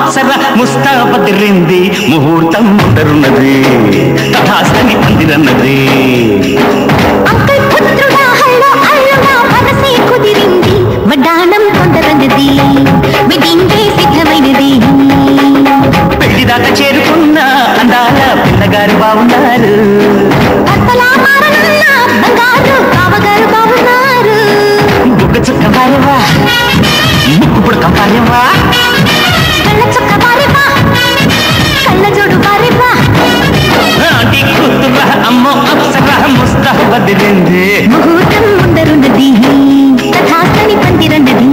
అప్సర ముస్తాబదిరింది ముహూర్తం ముందరున్నది తథాస్తని పందిరన్నది uncle పుత్రుడా hello అల్లుడా మనసే కుదిరింది వడ్డాణం తొందరన్నది వెడ్డింగే సిద్ధమైనది పెళ్లిదాకా చేరుకున్న అందాల పిల్లగారు బాగున్నారు భర్తలా మారనున్న బంగారు బావగారు బావున్నారు బుగ్గ చుక్క పాయవా ముక్కు పుడక పాయవా కళ్ళ చొక్క బారివా కళ్ళ జోడు బారివా ఆంటీ కూతుర అమ్మో అప్సర ముస్తాబదిరింది ముహూర్తం ముందరున్నది తథాస్తని పందిరన్నది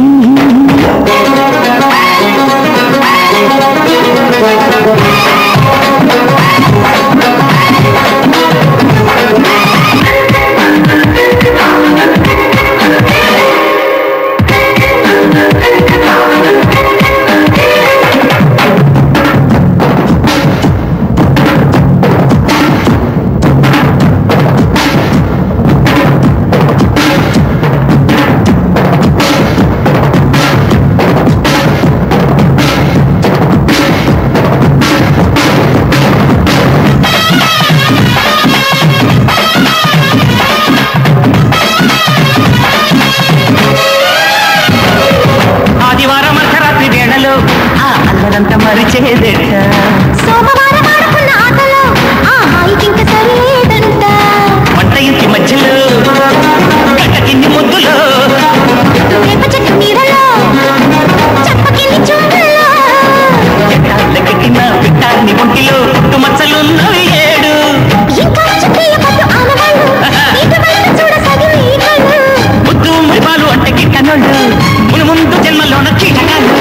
ఆదివారం అర్ధరాత్రి వేళలో ఆ అల్లరంతా మరిచేదేట సోమవారం ఆడుకున్న ఆటలో ఆ హాయికింక సరిలేదంట వంట ఇంటి మధ్యలో గడ్డ కింది ముద్దులో వేప చెట్టు నీడలో చెప్పకింది చూడలో ఎట్టాలకెక్కిన పిట్టాన్ని ఒంటిలో పుట్టు మచ్చలున్నవి ఏడు ఇంకా చుక్కయ్య పట్టు ఆనవాళ్ళు నీటి బయట చూడ సగిలి కళ్ళు ముద్దు మృగాలు అంటే కిట్టనోళ్ళు మును ముందు జన్మలోన కీటకాలు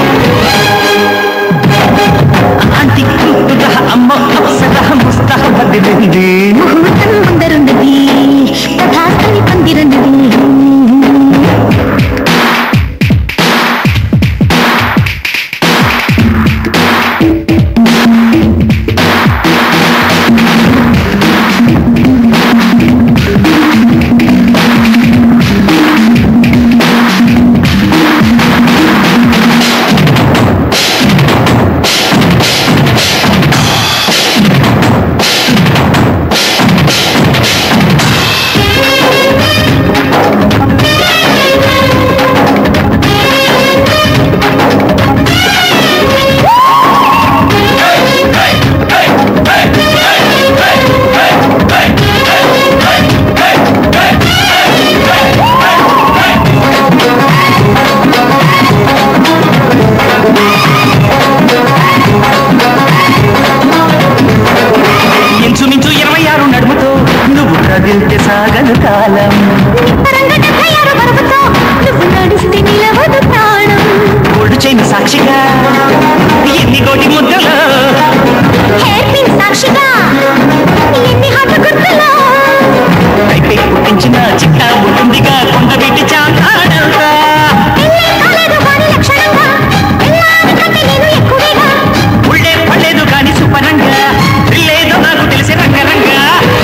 ఆంటీ కూతుర అమ్మ అప్సర ముస్తాబదిరింది ముహూర్తం ముందరున్నది తథాస్తని పందిరన్నది ఇంచుమించు ఇరవై ఆరు నడుముతో నువ్వు కదిలితే సాగను కాలం నిప్పరంగా డెబ్బై ఆరు బరువుతో నువ్వు నడిస్తే నిలవదు ప్రాణం ఒళ్ళు చేయని సాక్షిగా ఎన్ని కోటి ముద్దలో హెయిర్ పిన్ సాక్షిగా ఎన్ని హాట గుర్తులో పైపై పుట్టించిన చిట్టా ఉంటుందిగా కొండ వీటి చాటాడంతా పెళ్ళే కాలేదు వారి లక్షణంగా పెళ్ళాని కంటే నేను ఎక్కువేగా ఉళ్ళే పడలేదు కాని సుపరంగా లేదో నాకు తెలిసి రంగరంగా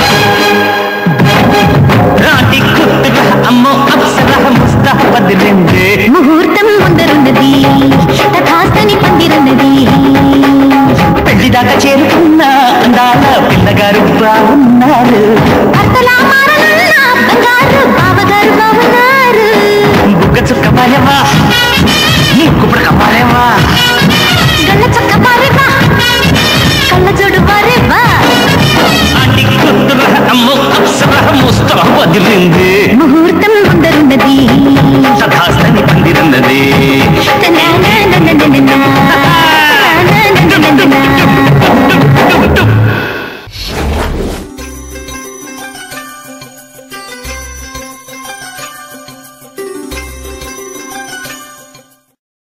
రాటి కుత్తుగా అమ్మో అప్సర ముస్తాబదిరింది ముహూర్తం ముందరున్నది తథాస్తని పందిరన్నది పెళ్లిదాకా చేరుకున్న అందాల పిల్లగారు బాగున్నారు భర్తలా మారనున్న బంగారు బావగారు బావున్నారు బుగ్గ చుక్క పాలేవా ముక్కుపుడు కప్పాలేవా గల్ల చక్క బారేవా కళ్ళ జోడు బారేవా ఆంటీ కుత్తుగా అమ్మో అప్సర ముస్తాబదిరింది ముహూర్తం